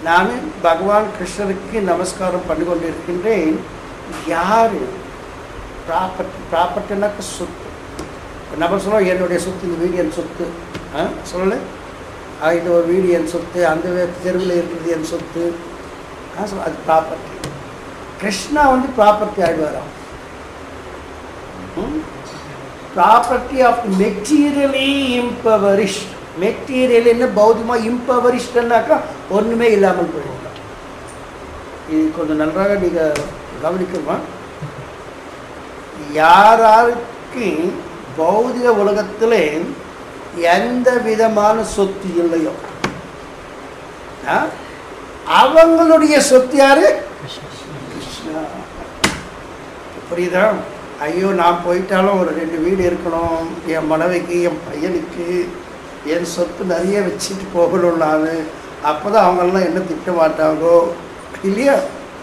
நான் பகவான் கிருஷ்ணருக்கு நமஸ்காரம் பண்ணி கொண்டு இருக்கின்றேன் யார் ப்ராப்பர்ட்டி ப்ராப்பர்ட்டினாக்க சொத்து நம்ம சொல்லுவோம் என்னுடைய சொத்து இந்த வீடு என் சொத்து ஆ சொல்லலை ஆ, இது ஒரு வீடு என் சொத்து அந்த வே- தெருவில் இருக்கிறது என் சொத்து ஆ, so அது ப்ராப்பர்ட்டி கிருஷ்ணா வந்து ப்ராப்பர்ட்டி ஆகிடுவாராம் property of materially impoverished material என்ன பௌத்தியமாக இம்பவரிஷ்டன்னாக்கா ஒன்றுமே இல்லாமல் போயிடும் இது கொஞ்சம் நன்றாக நீங்கள் கவனிக்கணுமா யாராருக்கு பௌதிக உலகத்தில் எந்த விதமான சொத்து இல்லையோ ஆ? அவங்களுடைய சொத்து யாரு கிருஷ்ணா புரியுதா ஐயோ நான் போயிட்டாலும் ஒரு ரெண்டு வீடு இருக்கணும் என் மனைவிக்கு என் பையனுக்கு என் சொத்து நிறைய வச்சுட்டு போகணும் நான் அப்போ தான் அவங்கெல்லாம் என்ன திட்ட மாட்டாங்கோ இல்லையா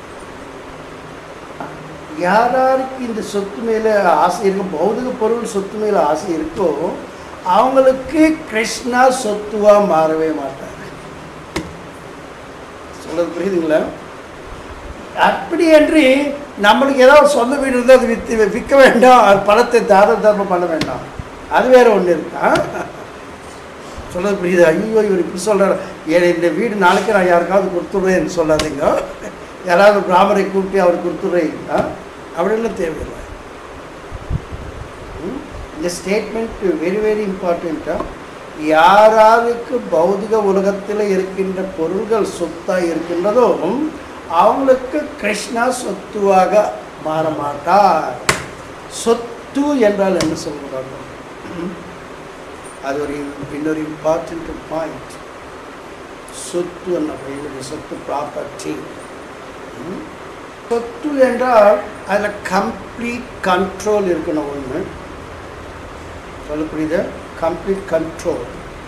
யார் யாருக்கு இந்த சொத்து மேலே ஆசை இருக்கோ பௌதிக பொருள் சொத்து மேலே ஆசை இருக்கோ அவங்களுக்கு கிருஷ்ணா சொத்துவா மாறவே மாட்டார் சொல்றது புரியுதுங்களா அப்படி என்று நம்மளுக்கு ஏதாவது சொந்த வீடு இருந்தால் அது விற்று விற்க வேண்டாம் அது பணத்தை தார தர்மம் பண்ண வேண்டாம் அது வேற ஒன்று இருக்கா சொல்றது புரியுது ஐயோ இவர் இப்படி சொல்கிறார் ஏன் இந்த வீடு நாளைக்கு நான் யாருக்காவது கொடுத்துட்றேன்னு சொல்லாதீங்க யாராவது பிராமரை கூப்பிட்டு அவர் கொடுத்துட்றீங்களா அப்படின்லாம் தேவையில்லை ம்? இந்த ஸ்டேட்மெண்ட் வெரி வெரி இம்பார்ட்டண்ட்டாக யாராருக்கு பௌதிக உலகத்தில் இருக்கின்ற பொருள்கள் சொத்தாக இருக்கின்றதோ அவங்களுக்கு கிருஷ்ணா சொத்துவாக மாற மாட்டார் சொத்து என்றால் என்ன சொல்கிறாங்க ம்? அது ஒரு இன்னொரு இம்பார்ட்டண்ட் பாயிண்ட் சொத்து என்ன என்னுடைய சொத்து ப்ராப்பர்ட்டி சொத்து என்றால் அதில் கம்ப்ளீட் கண்ட்ரோல் இருக்கணும் ஒன்று சொல்ல புரியுதா கம்ப்ளீட் கண்ட்ரோல்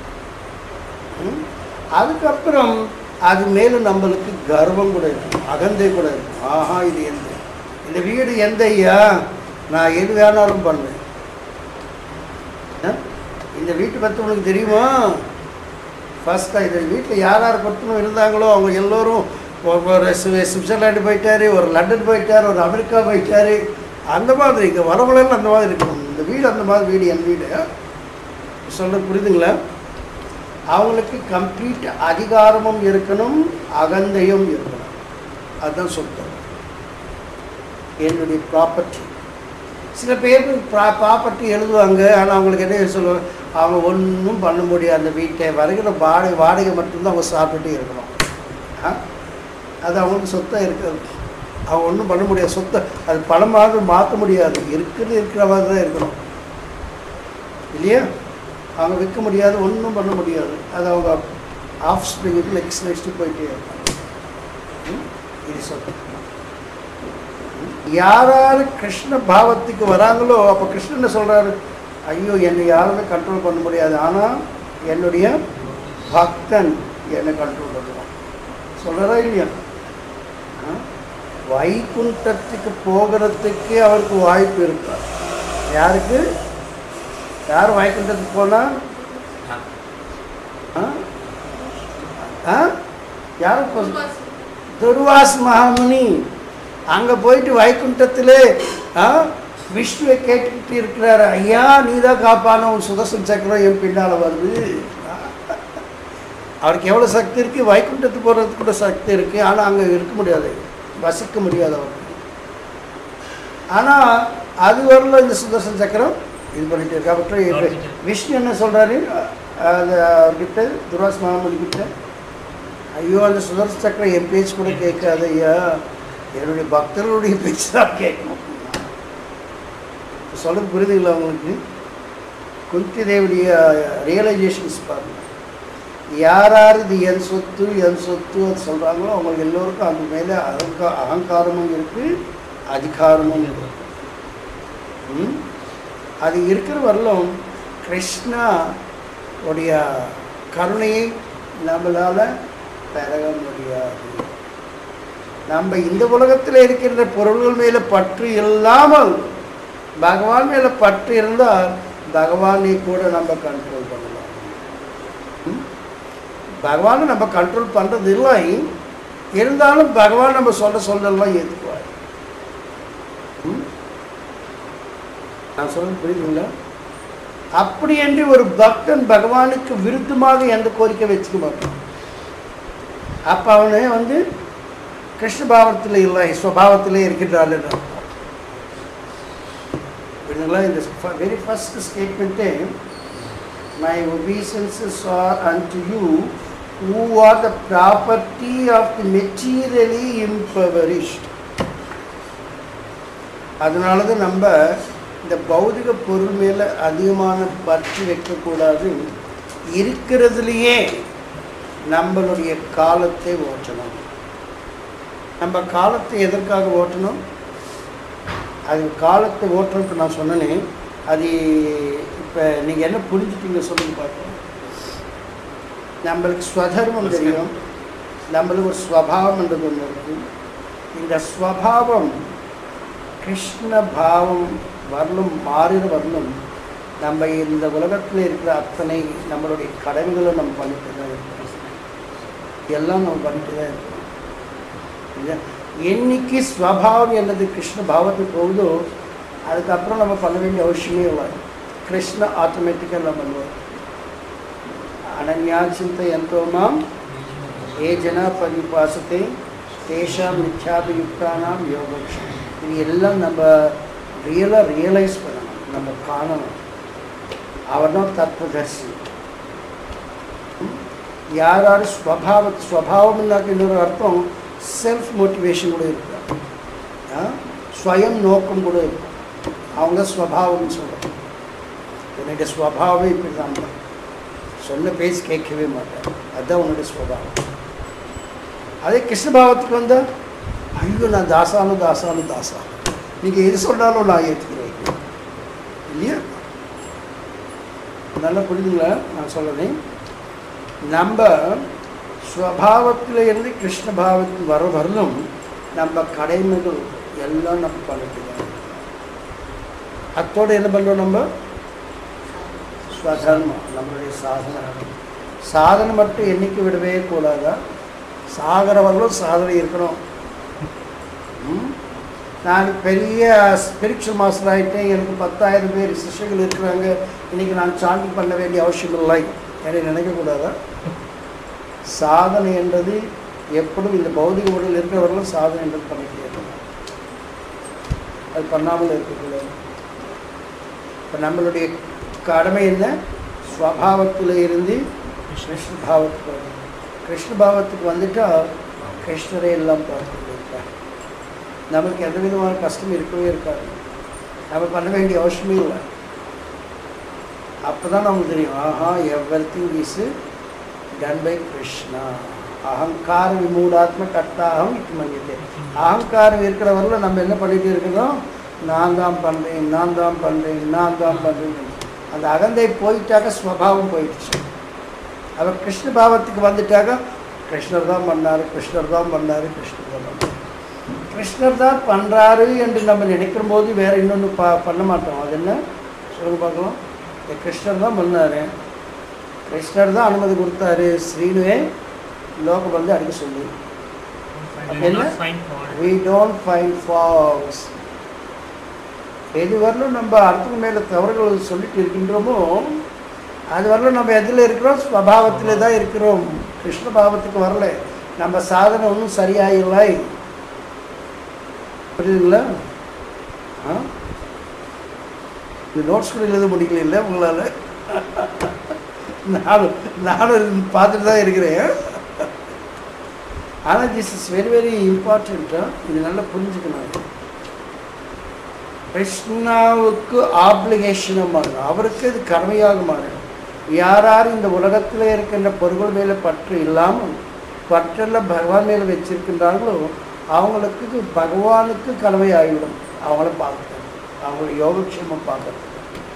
அதுக்கப்புறம் அது மேலும் நம்மளுக்கு கர்வம் கூட இருக்கும் அகந்தை கூட இருக்கும் ஆஹா இது எந்த இந்த வீடு எந்த ஐயா நான் எது வேணாலும் பண்ணுவேன் ஆ? இந்த வீட்டை பற்றி உனக்கு தெரியுமா ஃபஸ்ட்டாக இந்த வீட்டில் யார் யார் பற்றினும் இருந்தாங்களோ அவங்க எல்லோரும் ஒரு- ஒரு சுவி- சுவிட்சர்லாண்டு போயிட்டாரு ஒரு லண்டன் போயிட்டார் ஒரு அமெரிக்கா போயிட்டாரு அந்த மாதிரி இங்கே வரவங்களெல்லாம் அந்த மாதிரி இருக்கணும் இந்த வீடு அந்த மாதிரி வீடு என் வீடு சொல்ல புரியுதுங்களா அவங்களுக்கு கம்ப்ளீட் அதிகாரமும் இருக்கணும் அகந்தையும் இருக்கணும் அதுதான் சொல்கிறேன் என்னுடைய ப்ராப்பர்ட்டி சில பேர் ப்ராப்பர்ட்டி எழுதுவாங்க ஆனால் அவங்களுக்கு என்ன சொல்லுவாங்க அவங்க ஒன்றும் பண்ண முடியாது அந்த வீட்டை வருகிற வாடகை வாடகை மட்டும்தான் அவங்க சாப்பிட்டுட்டே இருக்கணும் ஆ? அது அவங்களுக்கு சொத்தாக இருக்காது அவங்க ஒன்றும் பண்ண முடியாது சொத்தை அது பணமாக மாற்ற முடியாது இருக்கிறது இருக்கிற மாதிரி தான் இருக்கணும் இல்லையா அவங்க விற்க முடியாது ஒன்றும் பண்ண முடியாது அது அவங்க ஆஃப் ஸ்ப்ரிங்குக்கு நெக்ஸ்ட் நெக்ஸ்ட்டு போயிட்டே இருப்பாங்க ம்? இது சொத்து யார் யார் கிருஷ்ண பாவத்துக்கு வராங்களோ அப்போ கிருஷ்ணன் என்ன சொல்கிறாரு ஐயோ என்னை யாருமே கண்ட்ரோல் பண்ண முடியாது ஆனால் என்னுடைய பக்தன் என்னை கண்ட்ரோல் பண்ணுவான் சொல்கிறா இல்லையா ஆ? வைகுண்டத்துக்கு போகிறதுக்கு அவருக்கு வாய்ப்பு இருக்கா யாருக்கு யார் வைகுண்டத்துக்கு போனால் யாரும் போ- துர்வாஸ் மகாமுனி அங்கே போயிட்டு வைகுண்டத்தில் விஷ்ணுவை கேட்டுக்கிட்டு இருக்கிறாரு ஐயா நீ தான் காப்பான உன் சுதர்சன் சக்கரம் என் பின்னால் வருது அவருக்கு எவ்வளோ சக்தி இருக்குது வைகுண்டத்துக்கு போகிறதுக்கு கூட சக்தி இருக்குது ஆனால் அங்கே இருக்க முடியாது வசிக்க முடியாது அவருக்கு ஆனால் அது வரல இந்த சுதர்சன் சக்கரம் இது பண்ணிட்டு இருக்கு அவற்றை இப்ப விஷ்ணு என்ன சொல்கிறாரு அது அவர்கிட்ட துர்வாஸ் மகாமுனி கிட்ட ஐயோ அந்த சுதர்சன சக்கரம் என் பேச்சு கூட கேட்காது ஐயா என்னுடைய பக்தர்களுடைய பேச்சு தான் கேட்கணும் சொல்றது புரியுதுங்களா உங்களுக்கு குந்தி தேவனுடைய ரியலைசேஷன்ஸ் பாருங்க யார் யார் இது என் சொத்து என் சொத்து அது சொல்கிறாங்களோ அவங்க எல்லோருக்கும் அது மேலே அகங்கா அகங்காரமும் இருக்குது அதிகாரமும் இருக்கு ம்? அது இருக்கிற வரலும் கிருஷ்ணா உடைய கருணையை நம்மளால் பெறக முடியாது நம்ம இந்த உலகத்தில் இருக்கின்ற பொருள்கள் மேலே பற்று இல்லாமல் பகவான் மேலே பற்று இருந்தால் பகவானை கூட நம்ம கண்ட்ரோல் பண்ணலாம் ம்? பகவானை நம்ம கண்ட்ரோல் பண்ணுறது இல்லை இருந்தாலும் பகவான் நம்ம சொல்ல சொல்லலாம் ஏற்றுக்குவார் ம்? நான் சொல்றது புரியுதுங்களா அப்படி என்று ஒரு பக்தன் பகவானுக்கு விருத்தமாக எந்த கோரிக்கை வச்சுக்க மாட்டான் அப்போ அவனே வந்து கிருஷ்ண பாவத்தில் இல்லை ஸ்வபாவத்திலே இருக்கின்றாள் புரியுதுங்களா இந்த வெரி ஃபர்ஸ்ட் ஸ்டேட்மெண்ட்டே my obeisances are unto you who are the property of the materially impoverished அதனால தான் நம்ம இந்த பௌதிக பொருள் மேலே அதிகமான பற்று வைக்கக்கூடாது இருக்கிறதுலையே நம்மளுடைய காலத்தை ஓட்டணும் நம்ம காலத்தை எதற்காக ஓட்டணும் அது காலத்தை ஓட்டுறதுக்கு நான் சொன்னேனே அது இப்போ நீங்கள் என்ன புரிஞ்சுட்டீங்க சொல்லுங்க பார்ப்போம் நம்மளுக்கு ஸ்வதர்மம் தெரியும் நம்மளுக்கு ஒரு ஸ்வபாவம்ன்றது ஒன்று இருக்கு இந்த ஸ்வபாவம் கிருஷ்ண பாவம் வரலும் மாறின வரலும் நம்ம இந்த உலகத்தில் இருக்கிற அத்தனை நம்மளுடைய கடமைகளை நம்ம பண்ணிட்டு தான் இருக்கிறோம் எல்லாம் நம்ம பண்ணிட்டு தான் இருக்கிறோம் இல்லையா? என்னைக்கு ஸ்வபாவம் என்னது கிருஷ்ண பாவத்துக்கு போகுதோ அதுக்கப்புறம் நம்ம பண்ண வேண்டிய அவசியமே இல்லை கிருஷ்ண ஆட்டோமேட்டிக்காக நம்ம பண்ணுவோம் అనన్యాచింత ఎంతో మాం ఏ జన పరిపాసతే தேஷாம் நித்யாபியுக்தானாம் யோகக்ஷம் இது எல்லாம் நம்ம ரியலாக ரியலைஸ் பண்ணணும் நம்ம காணணும் அவர் தான் தத்துவதர்சி ம்? யார் யார் ஸ்வபாவ ஸ்வபாவம்னாக்க இன்னொரு அர்த்தம் செல்ஃப் மோட்டிவேஷன் கூட இருக்கு ஆ? ஸ்வயம் நோக்கம் கூட இருக்கும் அவங்க ஸ்வபாவம்னு சொல்கிறாங்க என்னுடைய ஸ்வபாவம் இப்படி தான் சொன்ன பேச்சு கேட்கவே மாட்டேன் அதுதான் உன்னுடைய ஸ்வபாவம் அதே கிருஷ்ணபாவத்துக்கு வந்தால் ஐயோ நான் தாசானு தாசானு தாசா நீங்கள் எது சொன்னாலும் நான் ஏற்றுக்கிறேன் இல்லையா நல்லா புரியுதுங்களா நான் சொல்கிறேன் நம்ம ஸ்வபாவத்தில் இருந்து கிருஷ்ண பாவத்துக்கு வர வரலும் நம்ம கடமைகள் எல்லாம் நம்ம பண்ணிட்டு தான் இருக்கோம். அத்தோடு என்ன பண்ணுறோம் நம்ம ஸ்வதர்மம் நம்மளுடைய சாதனை சாதனை மட்டும் என்னைக்கு விடவே கூடாதா சாகிறவர்களும் சாதனை இருக்கணும் ம்? நான் பெரிய ஸ்பிரிச்சுவல் மாஸ்டர் ஆகிட்டேன் எனக்கு பத்தாயிரம் பேர் சிஷ்யர்கள் இருக்கிறாங்க இன்னைக்கு நான் சாந்தி பண்ண வேண்டிய அவசியம் இல்லை என நினைக்கக்கூடாதா சாதனை என்றது எப்படும் இந்த பௌதிக உடல் இருக்கிறவர்களும் சாதனை என்றது பண்ணிக்கிட்டே இருக்கணும் அது பண்ணாமல் இருக்கக்கூடாது இப்போ நம்மளுடைய கடமை என்ன ஸ்வபாவத்தில் இருந்து கிருஷ்ண பாவத்துக்கு வரணும் கிருஷ்ண பாவத்துக்கு வந்துட்டா கிருஷ்ணரை எல்லாம் பார்த்து இருப்பார் நமக்கு எந்த விதமான கஷ்டம் இருக்கவே இருக்காது நம்ம பண்ண வேண்டிய அவசியமே இல்லை அப்போ தான் நமக்கு தெரியும் ஆஹா everything is done by Krishna அகங்கார விமூடாத்ம கட்டாகம் இது மன்னிட்டு அகங்காரம் இருக்கிறவரில் நம்ம என்ன பண்ணிட்டு இருக்கிறோம் நான் தான் பண்ணுறேன் நான் தான் பண்ணுறேன் நான் தான் பண்ணுறேன் அந்த அகந்தை போயிட்டாக்க ஸ்வபாவம் போயிடுச்சு அவர் கிருஷ்ண பாவத்துக்கு வந்துட்டாக்க கிருஷ்ணர் தான் பண்ணார் கிருஷ்ணர் தான் பண்ணார் கிருஷ்ணர் தான் பண்ணார் கிருஷ்ணர் தான் பண்ணுறாரு என்று நம்ம நினைக்கிற போது வேறு இன்னொன்று பா பண்ண மாட்டோம் அது என்ன சொல்லுங்க பார்க்கலாம் இந்த கிருஷ்ணர் தான் பண்ணார் கிருஷ்ணர் தான் அனுமதி கொடுத்தாரு ஸ்ரீனுவே லோகம் வந்து அடிக்க சொல்லி என்ன? we don't find faults எது வரலும் நம்ம அடுத்தவங்க மேலே தவறுகள் சொல்லிட்டு இருக்கின்றோமோ அது வரலும் நம்ம எதில் இருக்கிறோம் ஸ்வபாவத்தில் தான் இருக்கிறோம் கிருஷ்ண பாவத்துக்கு வரல நம்ம சாதனை ஒன்றும் சரியாயில்லை புரியுதுங்களா ஆ இந்த நோட்ஸ் கூட எழுத முடியல இல்லை உங்களால் நானும் நானும் பார்த்துட்டு தான் இருக்கிறேன் ஆனால் திஸ் இஸ் வெரி வெரி இம்பார்ட்டண்ட்டாக இது நல்லா புரிஞ்சுக்கணும் கிருஷ்ணாவுக்கு ஆப்ளிகேஷனாக மாறணும் அவருக்கு இது கடமையாக மாறணும் யார் யார் இந்த உலகத்தில் இருக்கின்ற பொருள் மேலே பற்று இல்லாமல் பற்றெல்லாம் பகவான் மேலே வச்சிருக்கின்றாங்களோ அவங்களுக்கு இது பகவானுக்கு கடமை ஆகிவிடும் அவங்கள பார்க்கணும் அவங்களோட யோகக்ஷேமம் பார்க்கறது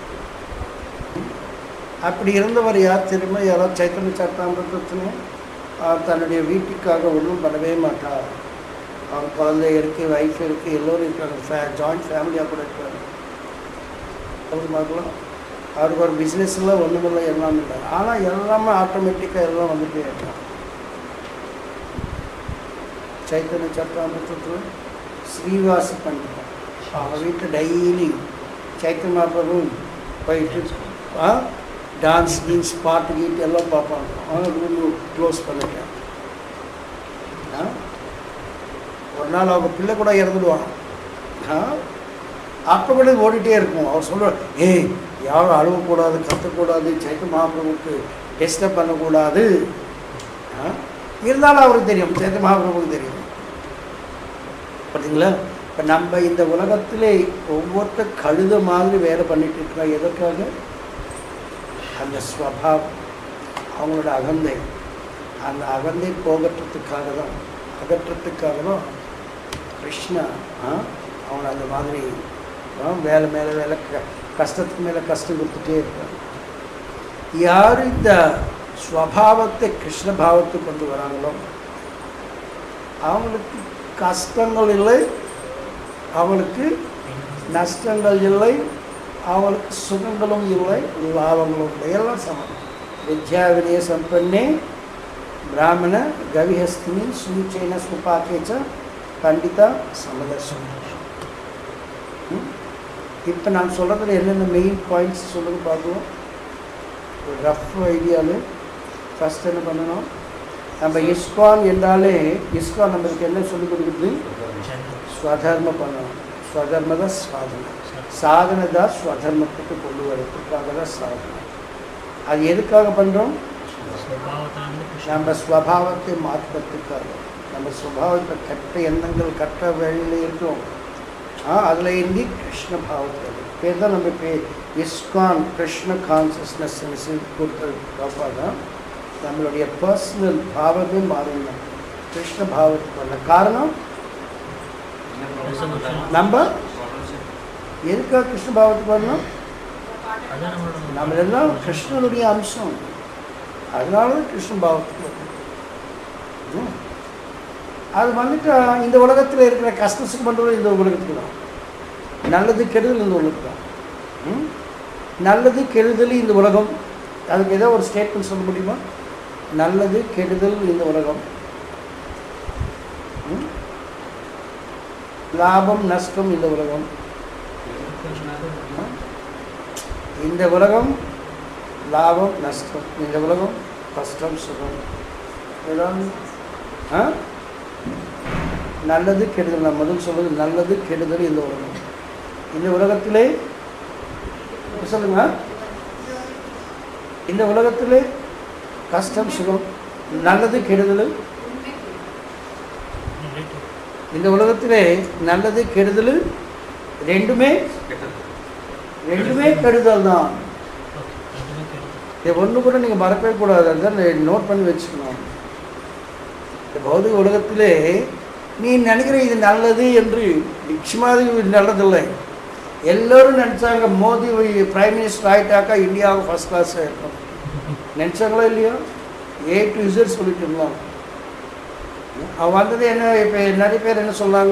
அப்படி இருந்தவர் யார் திரும்ப யாராவது சைத்தன்ய சட்டாமிரதத்தினே தன்னுடைய வீட்டுக்காக ஒன்றும் பண்ணவே மாட்டார் அவங்க குழந்தை இருக்குது ஒய்ஃப் இருக்குது எல்லோரும் இருக்காங்க ஃபே ஜாயிண்ட் ஃபேமிலியாக கூட இருக்காங்க அவர் பார்க்கலாம் அவருக்கு ஒரு பிஸ்னஸில் ஒன்றுமில்லை எல்லாம் இல்லை ஆனால் எல்லாமே ஆட்டோமேட்டிக்காக எல்லாம் வந்துட்டே இருக்காங்க சைத்தன்ய சட்டாமத்தில் ஸ்ரீவாச பண்டிதம் அவங்க வீட்டில் டெய்லி சைத்தன்ய மகாபிரபு போயிட்டு ஆ டான்ஸ் கீன்ஸ் பாட்டு கீட்டு எல்லாம் பார்ப்பாங்க அவங்க ரூம் க்ளோஸ் பண்ணிட்டேன் ஆ ஒரு நாள் அவங்க பிள்ளை கூட இறந்துடுவாங்க ஆ அப்போ கூட இது ஓடிட்டே இருக்கும் அவர் சொல்லுவார் ஏய் யாரும் அழுவக்கூடாது கத்தக்கூடாது சைத்த மகாபிரபுக்கு டிஸ்டர்ப் பண்ணக்கூடாது ஆ? இருந்தாலும் அவருக்கு தெரியும் சேத்த மகாபிரபுக்கு தெரியும் பார்த்தீங்களா இப்போ நம்ம இந்த உலகத்திலே ஒவ்வொருத்தர் கழுத மாதிரி வேலை பண்ணிட்டு இருக்கிறோம் எதற்காக அந்த ஸ்வபாவம் அவங்களோட அகந்தை அந்த அகந்தை போகற்றத்துக்காக தான் அகற்றத்துக்காக தான் கிருஷ்ணா ஆ, அவனை அந்த மாதிரி ஆ, வேலை மேலே வேலை க கஷ்டத்துக்கு மேலே கஷ்டம் கொடுத்துட்டே இருக்காங்க யார் இந்த ஸ்வபாவத்தை கிருஷ்ண பாவத்தை கொண்டு வராங்களோ அவங்களுக்கு கஷ்டங்கள் இல்லை அவங்களுக்கு நஷ்டங்கள் இல்லை அவங்களுக்கு சுகங்களும் இல்லை லாபங்களும் இல்லை எல்லாம் சமம் வித்யா வினய சம்பன்னே பிராமண கவிஹஸ்தினி சுனிச்சைன சுபாக்கேச்ச பண்டிதா சமதர்சனம் இப்போ நான் சொல்கிறதுல என்னென்ன மெயின் பாயிண்ட்ஸ் சொல்லுங்க பார்க்குவோம் ஒரு ரஃப் ஐடியாவில் ஃபஸ்ட் என்ன பண்ணணும் நம்ம இஸ்கான் என்றாலே இஸ்கான் நம்மளுக்கு என்ன சொல்லிக் கொடுக்குது ஸ்வதர்ம பண்ணணும் ஸ்வதர்ம தான் சாதனை சாதனை தான் ஸ்வதர்மத்துக்கு கொண்டு வரதுக்காக தான் சாதனை அது எதுக்காக பண்ணுறோம் நம்ம ஸ்வபாவத்தை மாற்றுறதுக்காக நம்ம ஸ்வபாவத்தை கெட்ட எண்ணங்கள் கெட்ட வழியில் இருக்கிறோம் ஆ அதில் இருந்து கிருஷ்ண பாவத்தில் பேர் தான் நம்ம பே இஸ்கான் கிருஷ்ண கான்சியஸ்னஸ் கொடுத்ததுக்காக தான் நம்மளுடைய பர்சனல் பாவமே மாறிடணும் கிருஷ்ண பாவத்துக்கு பண்ண காரணம் நம்ம எதுக்காக கிருஷ்ண பாவத்துக்கு வரணும் நம்ம எல்லாம் கிருஷ்ணனுடைய அம்சம் அதனால தான் கிருஷ்ண பாவத்துக்கு வரணும் ம். அது வந்துட்டு இந்த உலகத்தில் இருக்கிற கஷ்ட சுகம் பண்ணுறது இந்த உலகத்துக்கு தான் நல்லது கெடுதல் இந்த உலகத்துக்கு தான் ம்? நல்லது கெடுதல் இந்த உலகம் அதுக்கு ஏதோ ஒரு ஸ்டேட்மெண்ட் சொல்ல முடியுமா நல்லது கெடுதல் இந்த உலகம் ம்? லாபம் நஷ்டம் இந்த உலகம் இந்த உலகம் லாபம் நஷ்டம் இந்த உலகம் கஷ்டம் சுகம் இதெல்லாம் ஆ? நல்லது கெடுதல் நான் முதல் சொல்வது நல்லது கெடுதல் இந்த உலகம் இந்த உலகத்திலே இப்ப சொல்லுங்க இந்த உலகத்திலே கஷ்டம் சுகம் நல்லது கெடுதல் இந்த உலகத்திலே நல்லது கெடுதல் ரெண்டுமே ரெண்டுமே கெடுதல் தான் இது ஒன்று கூட நீங்கள் மறக்கவே கூடாது அதுதான் நோட் பண்ணி வச்சுக்கணும் இந்த பௌதிக உலகத்திலே நீ நினைக்கிற இது நல்லது என்று நிச்சயமாக இது நல்லதில்லை எல்லோரும் நினச்சாங்க மோடி பிரைம் மினிஸ்டர் ஆகிட்டாக்கா இந்தியாவுக்கு ஃபஸ்ட் கிளாஸ் இருக்கும் நினச்சாங்களா இல்லையா ஏ டு இசட் சொல்லிட்டு இருந்தாங்க அவன் வந்தது என்ன இப்போ நிறைய பேர் என்ன சொன்னாங்க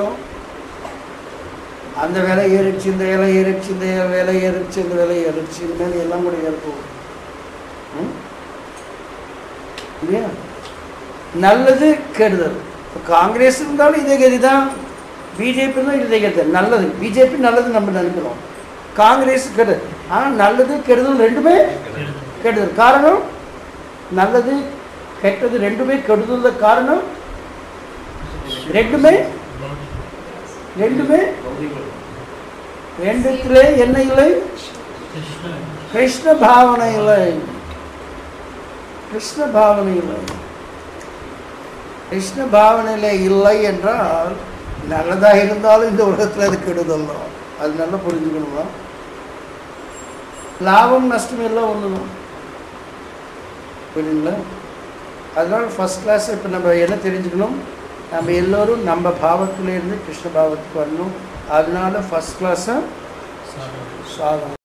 அந்த வேலை ஏறிடுச்சு இந்த வேலை ஏறிடுச்சு இந்த வேலை ஏறிடுச்சு இந்த வேலை ஏறிடுச்சு இந்த மேலே எல்லாம் கூட ஏற்போம் ம்? இல்லையா நல்லது கெடுதல் இப்போ காங்கிரஸ் இருந்தாலும் இதே கதி தான் பிஜேபி தான் இதே கதி தான். நல்லது பிஜேபி நல்லது நம்ம நினைக்கிறோம் காங்கிரஸ் கெடுதல் ஆனால் நல்லது கெடுதல் ரெண்டுமே கெடுதல் காரணம் நல்லது கெட்டது ரெண்டுமே கெடுதல் காரணம் ரெண்டுமே ரெண்டுமே ரெண்டுத்திலே என்ன இல்லை கிருஷ்ண பாவனை இல்லை கிருஷ்ண பாவனை இல்லை கிருஷ்ண பாவனையில் இல்லை என்றால் நல்லதாக இருந்தாலும் இந்த உலகத்தில் அது கெடுதல் தான் அது நல்லா புரிஞ்சுக்கணுமா லாபம் நஷ்டம் எல்லாம் ஒன்று தான் புரியுதுங்களா அதனால் ஃபஸ்ட் கிளாஸ் இப்போ நம்ம என்ன தெரிஞ்சுக்கணும் நம்ம எல்லோரும் நம்ம பாவத்திலேருந்து கிருஷ்ண பாவத்துக்கு வரணும் அதனால ஃபஸ்ட் கிளாஸை சாதனை